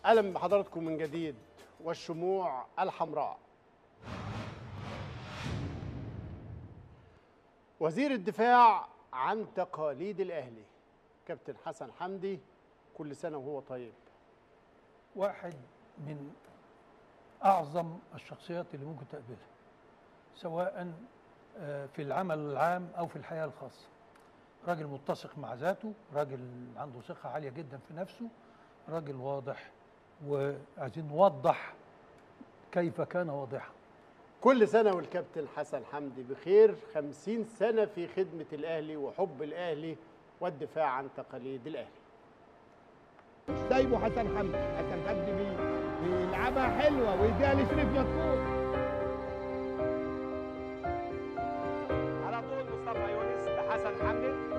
اهلا بحضراتكم من جديد والشموع الحمراء وزير الدفاع عن تقاليد الاهلي كابتن حسن حمدي كل سنه وهو طيب واحد من اعظم الشخصيات اللي ممكن تقابلها سواء آه، في العمل العام او في الحياه الخاصه راجل متسق مع ذاته راجل عنده ثقه عاليه جدا في نفسه راجل واضح وعايزين نوضح كيف كان واضحا كل سنه والكابتن حسن حمدي بخير خمسين سنه في خدمه الاهلي وحب الاهلي والدفاع عن تقاليد الاهلي سايبه حسن حمدي حسن حمدي بي- بيلعبها حلوه ويديها لشريف مدفوع على طول مصطفى يونس لحسن حمدي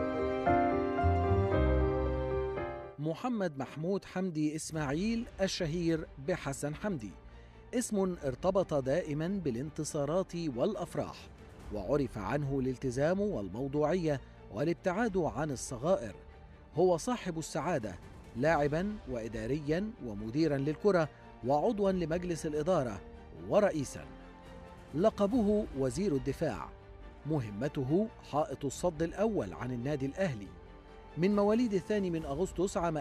محمد محمود حمدي إسماعيل الشهير بحسن حمدي اسم ارتبط دائما بالانتصارات والأفراح وعرف عنه الالتزام والموضوعية والابتعاد عن الصغائر هو صاحب السعادة لاعبا وإداريا ومديرا للكرة وعضوا لمجلس الإدارة ورئيسا لقبه وزير الدفاع مهمته حائط الصد الأول عن النادي الأهلي من مواليد الثاني من أغسطس عام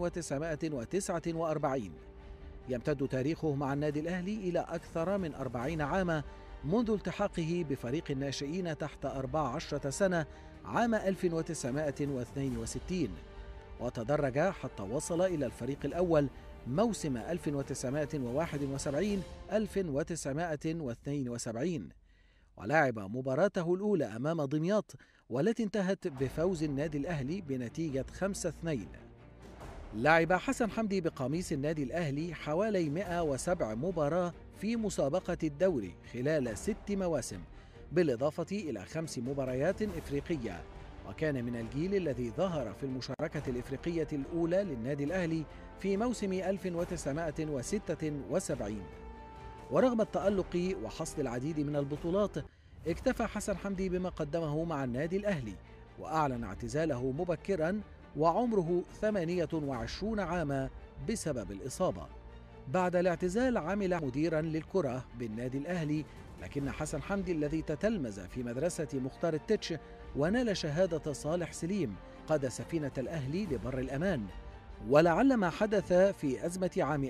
1949 يمتد تاريخه مع النادي الأهلي إلى أكثر من أربعين عاما منذ التحاقه بفريق الناشئين تحت 14 سنة عام 1962 وتدرج حتى وصل إلى الفريق الأول موسم 1971 1972 ولعب مباراته الأولى أمام دمياط والتي انتهت بفوز النادي الأهلي بنتيجة 5-2 لعب حسن حمدي بقميص النادي الأهلي حوالي 107 مباراة في مسابقة الدوري خلال ست مواسم بالإضافة إلى خمس مباريات إفريقية وكان من الجيل الذي ظهر في المشاركة الإفريقية الأولى للنادي الأهلي في موسم 1976 ورغم التألق وحصد العديد من البطولات اكتفى حسن حمدي بما قدمه مع النادي الأهلي وأعلن اعتزاله مبكرا وعمره 28 عاما بسبب الإصابة بعد الاعتزال عمل مديرا للكرة بالنادي الأهلي لكن حسن حمدي الذي تتلمذ في مدرسة مختار التتش ونال شهادة صالح سليم قاد سفينة الأهلي لبر الأمان ولعل ما حدث في أزمة عام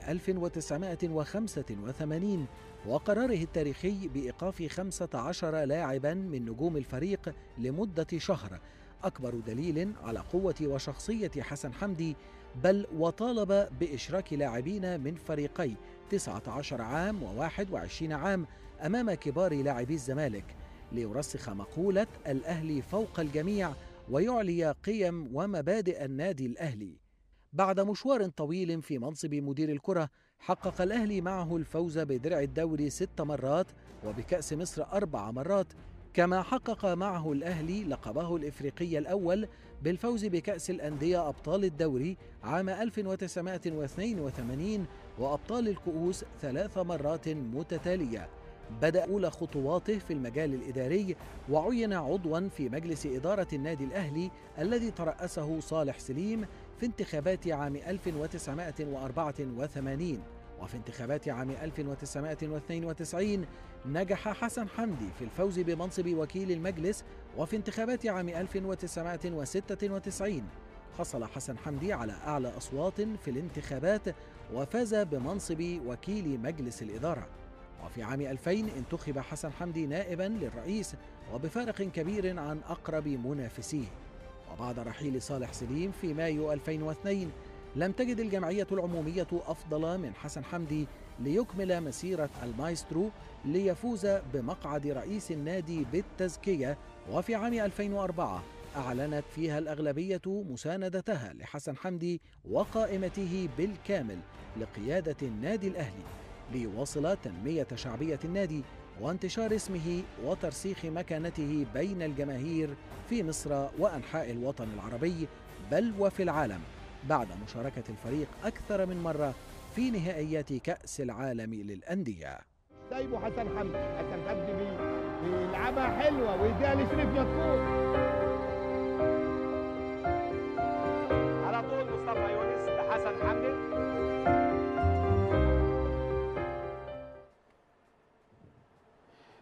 1985 وقراره التاريخي بإيقاف 15 لاعبا من نجوم الفريق لمدة شهر أكبر دليل على قوة وشخصية حسن حمدي بل وطالب بإشراك لاعبين من فريقي 19 عام و21 عام أمام كبار لاعبي الزمالك ليرسخ مقولة الأهلي فوق الجميع ويعلي قيم ومبادئ النادي الأهلي بعد مشوار طويل في منصب مدير الكرة حقق الأهلي معه الفوز بدرع الدوري ست مرات وبكأس مصر أربع مرات كما حقق معه الأهلي لقبه الإفريقي الأول بالفوز بكأس الأندية أبطال الدوري عام 1982 وأبطال الكؤوس ثلاث مرات متتالية بدأ أولى خطواته في المجال الإداري وعين عضوا في مجلس إدارة النادي الأهلي الذي ترأسه صالح سليم في انتخابات عام 1984 وفي انتخابات عام 1992 نجح حسن حمدي في الفوز بمنصب وكيل المجلس وفي انتخابات عام 1996 حصل حسن حمدي على أعلى أصوات في الانتخابات وفاز بمنصب وكيل مجلس الإدارة وفي عام 2000 انتخب حسن حمدي نائبا للرئيس وبفارق كبير عن أقرب منافسيه وبعد رحيل صالح سليم في مايو 2002 لم تجد الجمعية العمومية أفضل من حسن حمدي ليكمل مسيرة المايسترو ليفوز بمقعد رئيس النادي بالتزكية وفي عام 2004 أعلنت فيها الأغلبية مساندتها لحسن حمدي وقائمته بالكامل لقيادة النادي الأهلي ليواصل تنمية شعبية النادي وانتشار اسمه وترسيخ مكانته بين الجماهير في مصر وأنحاء الوطن العربي بل وفي العالم بعد مشاركة الفريق أكثر من مرة في نهائيات كأس العالم للأندية سايبه حسن حمدي حسن حمدي بي- بيلعبها حلوه ويديها لشريف مدفوع على طول مصطفى يونس لحسن حمدي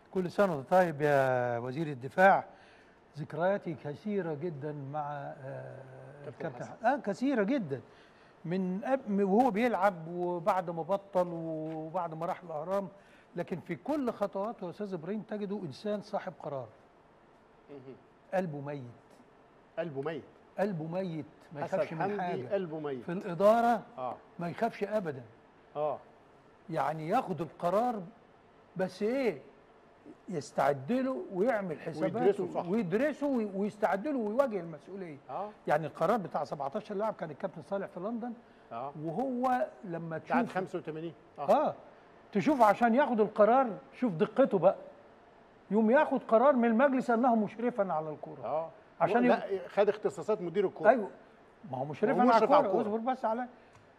كل سنه وانت طيب يا وزير الدفاع ذكرياتي كثيره جدا مع آه، كابتن الكابتن حسن. ح- اه كثيره جدا من أب- من وهو بيلعب وبعد ما بطل وبعد ما راح الاهرام لكن في كل خطواته يا استاذ ابراهيم تجده انسان صاحب قرار مهم. قلبه ميت قلبه ميت قلبه ميت ما حسن يخافش من حمدي حاجه قلبه ميت في الاداره اه ما يخافش ابدا اه يعني ياخد القرار بس ايه يستعد له ويعمل حساباته ويدرسه صح. ويدرسه وي- ويستعد له ويواجه المسؤوليه اه يعني القرار بتاع 17 لاعب كان الكابتن صالح في لندن اه وهو لما بتاعت تشوف 85 اه اه تشوف عشان ياخد القرار شوف دقته بقى يوم ياخد قرار من المجلس انه مشرفا على الكره اه عشان لا خد اختصاصات مدير الكوره ايوه ما هو مشرفا ما هو على مشرف على الكوره الكورة. اصبر بس على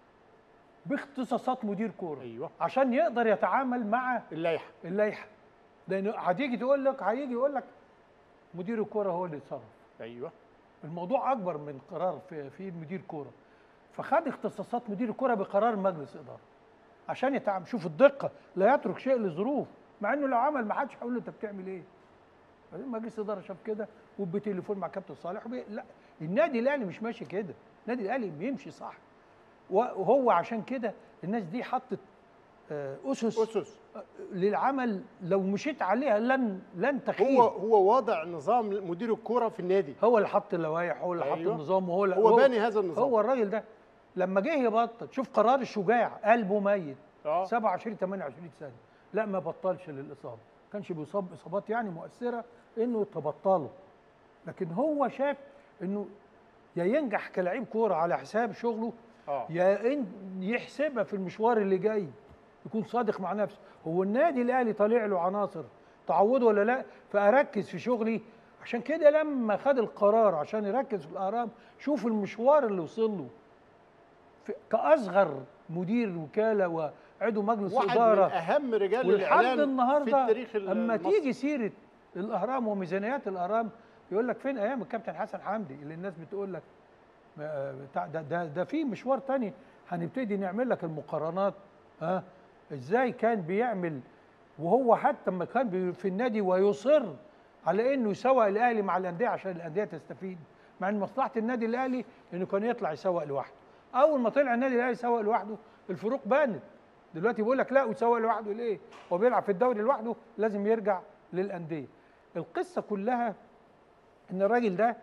باختصاصات مدير كوره ايوه عشان يقدر يتعامل مع اللائحه اللائحه لان هتيجي تقول لك هيجي يقول لك مدير الكوره هو اللي يتصرف ايوه الموضوع اكبر من قرار في في مدير كوره فخد اختصاصات مدير الكوره بقرار مجلس اداره عشان يتعامل شوف الدقه لا يترك شيء لظروف مع انه لو عمل ما حدش هيقول له انت بتعمل ايه بعدين مجلس اداره شاف كده وبتليفون مع كابتن صالح وبي... لا النادي الاهلي مش ماشي كده النادي الاهلي بيمشي صح وهو عشان كده الناس دي حطت آه، اسس اسس للعمل لو مشيت عليها لن لن تخيب هو هو واضع نظام مدير الكوره في النادي هو اللي حط اللوائح هو اللي حط أيوة. النظام وهو اللي هو باني هذا النظام هو الراجل ده لما جه يبطل شوف قرار الشجاع قلبه ميت اه 27 28 سنه لا ما بطلش للاصابه ما كانش بيصاب اصابات يعني مؤثره انه تبطله لكن هو شاف انه يا ينجح كلاعب كوره على حساب شغله اه يا ان يحسبها في المشوار اللي جاي يكون صادق مع نفسه هو النادي الاهلي طالع له عناصر تعوضه ولا لا فاركز في شغلي عشان كده لما خد القرار عشان يركز في الاهرام شوف المشوار اللي وصل له في- كاصغر مدير وكاله وعضو مجلس واحد اداره من اهم رجال ولحد الاعلام في النهارده التاريخ اما المصري. تيجي سيره الاهرام وميزانيات الاهرام يقول لك فين ايام الكابتن حسن حمدي اللي الناس بتقول لك آه، بتاع ده ده, ده في مشوار تاني هنبتدي نعمل لك المقارنات ها ازاي كان بيعمل وهو حتى لما كان بي- في النادي ويصر على انه يسوق الاهلي مع الانديه عشان الانديه تستفيد مع ان مصلحه النادي الاهلي انه كان يطلع يسوق لوحده اول ما طلع النادي الاهلي يسوق لوحده الفروق بانت دلوقتي بيقول لك لا ويسوق لوحده ليه هو بيلعب في الدوري لوحده لازم يرجع للانديه القصه كلها ان الراجل ده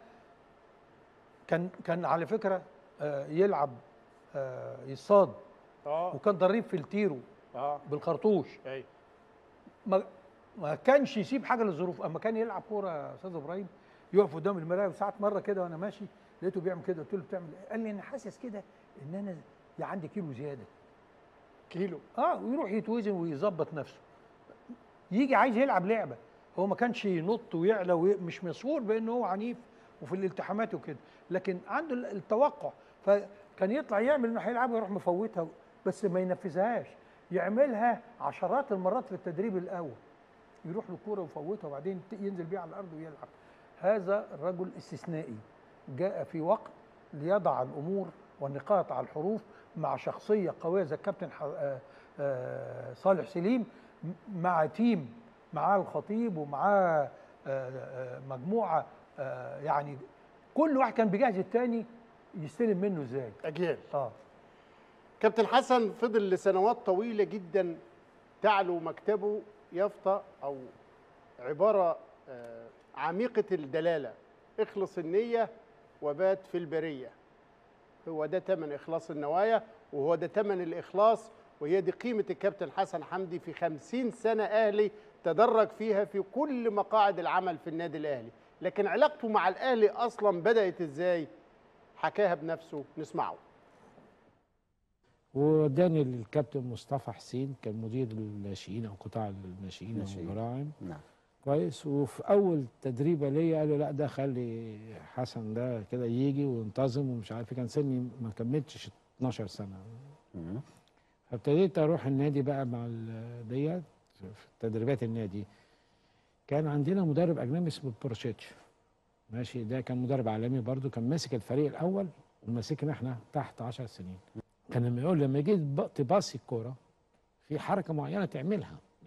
كان كان على فكره آه، يلعب آه، يصاد اه وكان ضريب في التيرو اه بالخرطوش ايوه ما ما كانش يسيب حاجه للظروف اما كان يلعب كوره يا استاذ ابراهيم يقف قدام المرايه وساعات مره كده وانا ماشي لقيته بيعمل كده قلت له بتعمل ايه؟ قال لي انا حاسس كده ان انا يا عندي كيلو زياده كيلو اه ويروح يتوزن ويظبط نفسه يجي عايز يلعب لعبه هو ما كانش ينط ويعلى وي... مش مشهور بانه هو عنيف وفي الالتحامات وكده لكن عنده ال- التوقع فكان يطلع يعمل انه هيلعب ويروح مفوتها بس ما ينفذهاش يعملها عشرات المرات في التدريب الاول يروح للكوره ويفوتها وبعدين ت- ينزل بيها على الارض ويلعب هذا رجل استثنائي جاء في وقت ليضع الامور والنقاط على الحروف مع شخصيه قويه زي الكابتن ح- آه، آه، صالح سليم م- مع تيم معاه الخطيب ومعاه آه، آه، مجموعه آه، يعني كل واحد كان بيجهز التاني يستلم منه ازاي اجيال اه كابتن حسن فضل لسنوات طويله جدا تعلو مكتبه يافطه او عباره آه، عميقه الدلاله اخلص النيه وبات في البريه هو ده ثمن اخلاص النوايا وهو ده ثمن الاخلاص وهي دي قيمه الكابتن حسن حمدي في خمسين سنه اهلي تدرج فيها في كل مقاعد العمل في النادي الاهلي لكن علاقته مع الاهلي اصلا بدات ازاي حكاها بنفسه نسمعه ووداني الكابتن مصطفى حسين كان مدير الناشئين او قطاع الناشئين او ناشئين. البراعم نعم كويس وفي اول تدريبه ليا قالوا لا ده خلي حسن ده كده يجي وينتظم ومش عارف إيه. كان سني ما كملتش 12 سنه مم. فابتديت اروح النادي بقى مع ال- ديت في تدريبات النادي كان عندنا مدرب اجنبي اسمه بورشيتش ماشي ده كان مدرب عالمي برضو كان ماسك الفريق الاول وماسكنا احنا تحت 10 سنين كان لما يقول لما يجي تب- تباصي الكوره في حركه معينه تعملها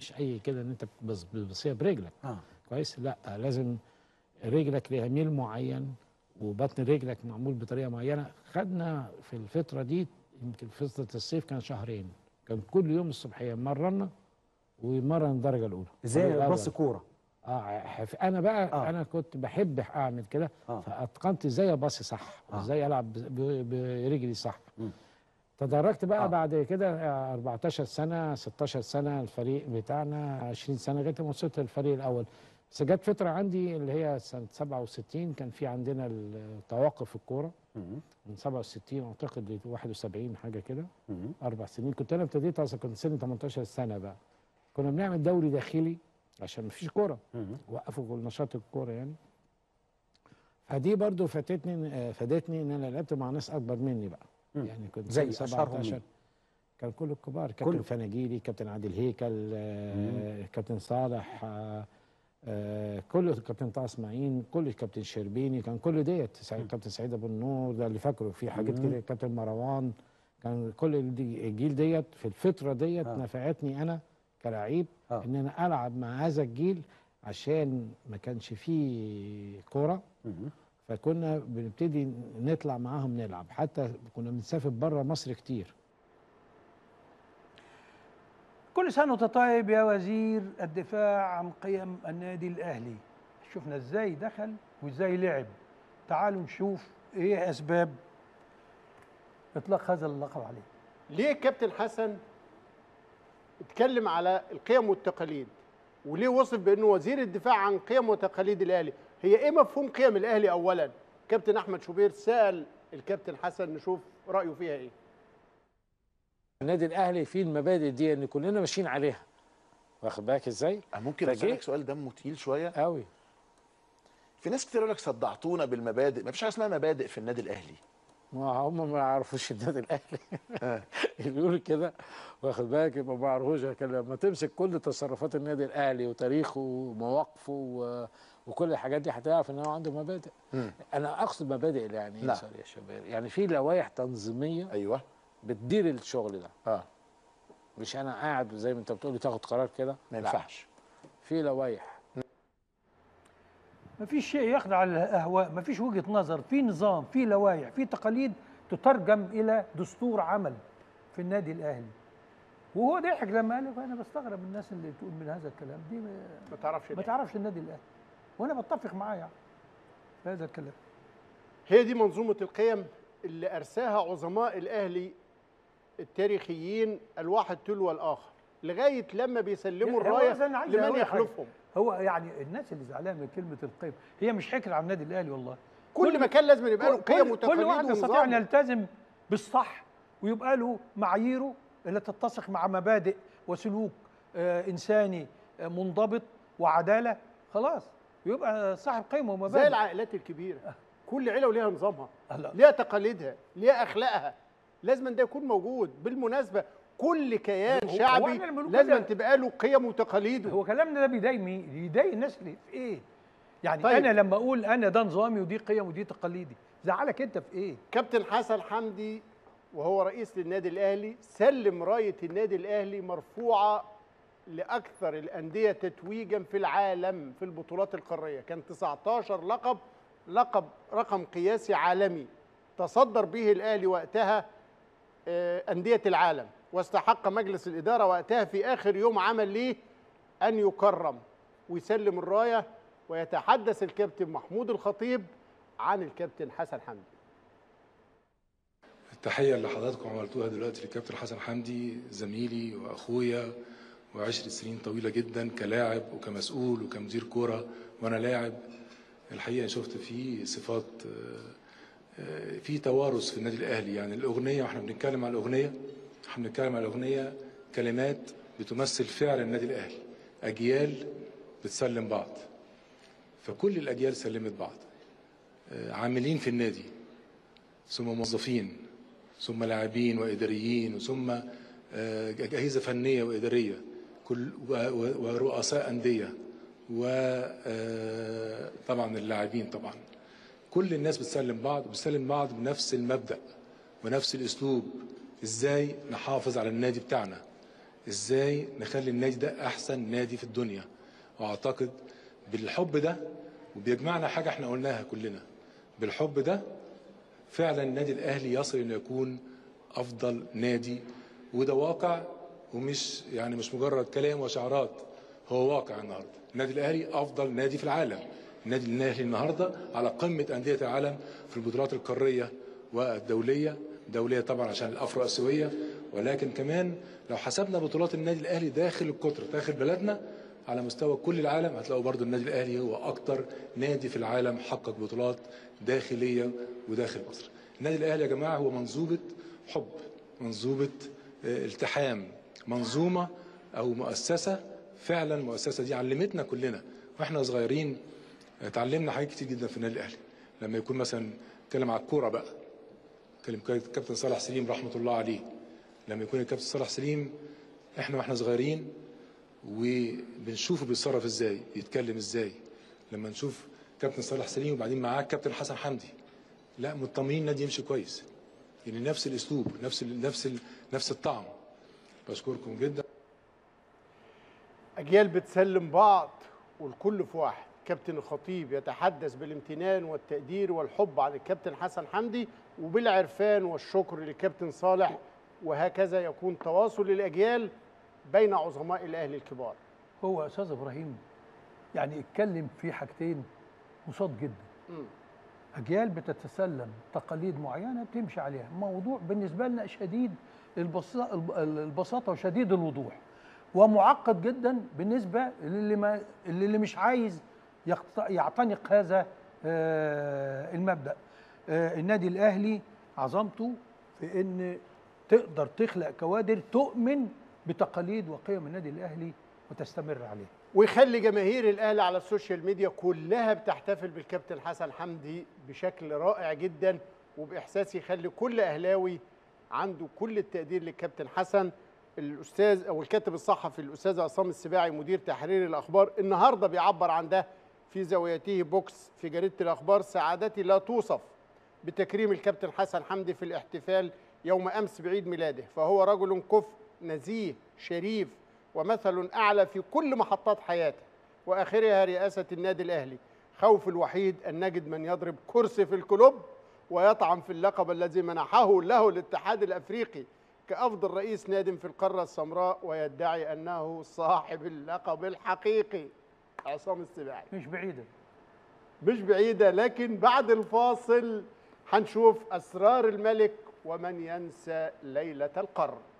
مش اي كده ان انت بتبص- بتبصيها برجلك اه كويس لا لازم رجلك ليها ميل معين وبطن رجلك معمول بطريقه معينه خدنا في الفتره دي يمكن فتره الصيف كان شهرين كان كل يوم الصبحيه مرنا ويمرن الدرجه الاولى ازاي الأول. بص كوره اه حف... انا بقى آه. آه. انا كنت بحب اعمل كده آه. آه. فاتقنت ازاي اباصي صح آه. ازاي العب ب... ب... برجلي صح مم. تدرجت بقى آه. آه. بعد كده آه، 14 سنه 16 سنه الفريق بتاعنا 20 سنه لغايه ما وصلت للفريق الاول بس جت فتره عندي اللي هي سنه 67 كان في عندنا التوقف الكوره مم. من 67 اعتقد ل 71 حاجه كده مم. اربع سنين كنت انا ابتديت اصلا كنت سني 18 سنه بقى كنا بنعمل دوري داخلي عشان مفيش كوره مم. وقفوا كل نشاط الكوره يعني فدي برضو فاتتني آه، فادتني ان انا لعبت مع ناس اكبر مني بقى مم. يعني كنت زي سنة أشهرهم مين؟ كان كل الكبار كله. كابتن فناجيلي كابتن عادل هيكل آه، كابتن صالح آه، آه، كل كابتن طه اسماعيل كل كابتن شربيني كان كل ديت سعيد كابتن سعيد ابو النور ده اللي فاكره في حاجات مم. كده كابتن مروان كان كل الدي- الجيل ديت في الفتره ديت آه. نفعتني انا كلاعب آه. ان انا العب مع هذا الجيل عشان ما كانش فيه كوره مم. فكنا بنبتدي نطلع معاهم نلعب حتى كنا بنسافر بره مصر كتير كل سنة وانت طيب يا وزير الدفاع عن قيم النادي الأهلي شفنا ازاي دخل وازاي لعب تعالوا نشوف ايه أسباب إطلاق هذا اللقب عليه ليه كابتن حسن اتكلم على القيم والتقاليد وليه وصف بانه وزير الدفاع عن قيم وتقاليد الاهلي هي ايه مفهوم قيم الاهلي اولا كابتن احمد شوبير سال الكابتن حسن نشوف رايه فيها ايه النادي الاهلي فيه المبادئ دي ان كلنا ماشيين عليها واخد بالك ازاي ممكن فجه- اسالك سؤال دمه تقيل شويه قوي في ناس كتير يقول لك صدعتونا بالمبادئ ما فيش حاجه اسمها مبادئ في النادي الاهلي ما هم ما يعرفوش النادي الاهلي آه. اللي بيقول كده واخد بالك يبقى ما يعرفوش لكن لما تمسك كل تصرفات النادي الاهلي وتاريخه ومواقفه و... وكل الحاجات دي هتعرف ان هو عنده مبادئ مم. انا اقصد مبادئ يعني ايه نعم. سوري يا شباب يعني في لوائح تنظيميه ايوه بتدير الشغل ده اه مش انا قاعد زي ما انت بتقولي تاخد قرار كده ما لا. ينفعش في لوائح ما فيش شيء يخضع للاهواء ما فيش وجهه نظر في نظام في لوائح في تقاليد تترجم الى دستور عمل في النادي الاهلي وهو ضحك لما قال انا بستغرب الناس اللي تقول من هذا الكلام دي ما, ما تعرفش ما ليه. تعرفش النادي الاهلي وانا بتفق معاه يعني في هذا الكلام هي دي منظومه القيم اللي ارساها عظماء الاهلي التاريخيين الواحد تلو الاخر لغايه لما بيسلموا هو الرايه أصلاً عايز لمن أقول لك حاجة. يخلفهم هو يعني الناس اللي زعلانه من كلمه القيم هي مش حكر على النادي الاهلي والله كل مكان لازم يبقى له كل- قيم كل وتقاليد واحد يستطيع ان ونظام يلتزم بالصح ويبقى له معاييره اللي تتسق مع مبادئ وسلوك آه انساني آه منضبط وعداله خلاص يبقى صاحب قيمه زي ومبادئ العائلات الكبيره كل عيله وليها نظامها هلا. ليها تقاليدها ليها اخلاقها لازم ده يكون موجود بالمناسبه كل كيان هو- هو شعبي إحنا بنقول لازم كده. تبقى له قيم وتقاليده هو كلامنا ده بيضايق مين؟ يضايق الناس اللي في ايه؟ يعني طيب. طيب. انا لما اقول انا ده نظامي ودي قيم ودي تقاليدي زعلك انت في ايه؟ كابتن حسن حمدي وهو رئيس للنادي الاهلي سلم رايه النادي الاهلي مرفوعه لاكثر الانديه تتويجا في العالم في البطولات القاريه كان 19 لقب لقب رقم قياسي عالمي تصدر به الاهلي وقتها آه، انديه العالم واستحق مجلس الاداره وقتها في اخر يوم عمل ليه ان يكرم ويسلم الرايه ويتحدث الكابتن محمود الخطيب عن الكابتن حسن حمدي التحية اللي حضراتكم عملتوها دلوقتي للكابتن حسن حمدي زميلي وأخويا وعشرة سنين طويلة جدا كلاعب وكمسؤول وكمدير كرة وأنا لاعب الحقيقة شفت فيه صفات آه، آه، في توارث في النادي الأهلي يعني الأغنية واحنا بنتكلم على الأغنية احنا بنتكلم على الأغنية كلمات بتمثل فعل النادي الأهلي أجيال بتسلم بعض فكل الأجيال سلمت بعض آه، عاملين في النادي ثم موظفين ثم لاعبين واداريين ثم آه، اجهزه فنيه واداريه كل و- و- ورؤساء انديه وطبعا اللاعبين طبعا كل الناس بتسلم بعض بتسلم بعض بنفس المبدا ونفس الاسلوب ازاي نحافظ على النادي بتاعنا ازاي نخلي النادي ده احسن نادي في الدنيا واعتقد بالحب ده وبيجمعنا حاجه احنا قلناها كلنا بالحب ده فعلا النادي الاهلي يصل انه يكون افضل نادي وده واقع ومش يعني مش مجرد كلام وشعارات هو واقع النهارده النادي الاهلي افضل نادي في العالم النادي الاهلي النهارده على قمه انديه العالم في البطولات القاريه والدوليه دوليه طبعا عشان الافرو اسيويه ولكن كمان لو حسبنا بطولات النادي الاهلي داخل القطر داخل بلدنا على مستوى كل العالم هتلاقوا برضو النادي الاهلي هو اكتر نادي في العالم حقق بطولات داخليه وداخل مصر النادي الاهلي يا جماعه هو منظومه حب منظومه آه، التحام منظومه او مؤسسه فعلا المؤسسه دي علمتنا كلنا واحنا صغيرين اتعلمنا حاجات كتير جدا في النادي الاهلي لما يكون مثلا نتكلم على الكوره بقى نتكلم كابتن صالح سليم رحمه الله عليه لما يكون الكابتن صالح سليم احنا واحنا صغيرين وبنشوفه بيتصرف ازاي بيتكلم ازاي لما نشوف كابتن صالح سليم وبعدين معاه كابتن حسن حمدي لا مطمئنين النادي يمشي كويس يعني نفس الاسلوب نفس ال نفس ال نفس الطعم بشكركم جدا أجيال بتسلم بعض والكل في واحد كابتن الخطيب يتحدث بالامتنان والتقدير والحب عن الكابتن حسن حمدي وبالعرفان والشكر للكابتن صالح وهكذا يكون تواصل الأجيال بين عظماء الأهلي الكبار هو استاذ ابراهيم يعني اتكلم في حاجتين مصاد جدا اجيال بتتسلم تقاليد معينه بتمشي عليها موضوع بالنسبه لنا شديد البسا- الب- البساطه وشديد الوضوح ومعقد جدا بالنسبه للي ما اللي مش عايز يقت- يعتنق هذا آه، المبدا آه، النادي الاهلي عظمته في ان تقدر تخلق كوادر تؤمن بتقاليد وقيم النادي الاهلي وتستمر عليه ويخلي جماهير الاهلي على السوشيال ميديا كلها بتحتفل بالكابتن حسن حمدي بشكل رائع جدا وباحساس يخلي كل اهلاوي عنده كل التقدير للكابتن حسن الاستاذ او الكاتب الصحفي الاستاذ عصام السباعي مدير تحرير الاخبار النهارده بيعبر عن ده في زاويته بوكس في جريده الاخبار سعادتي لا توصف بتكريم الكابتن حسن حمدي في الاحتفال يوم امس بعيد ميلاده فهو رجل كفء نزيه شريف ومثل اعلى في كل محطات حياته واخرها رئاسه النادي الاهلي خوف الوحيد ان نجد من يضرب كرسي في الكلوب ويطعن في اللقب الذي منحه له الاتحاد الافريقي كافضل رئيس ناد في القاره السمراء ويدعي انه صاحب اللقب الحقيقي عصام السباعي مش بعيده مش بعيدة لكن بعد الفاصل هنشوف أسرار الملك ومن ينسى ليلة القرن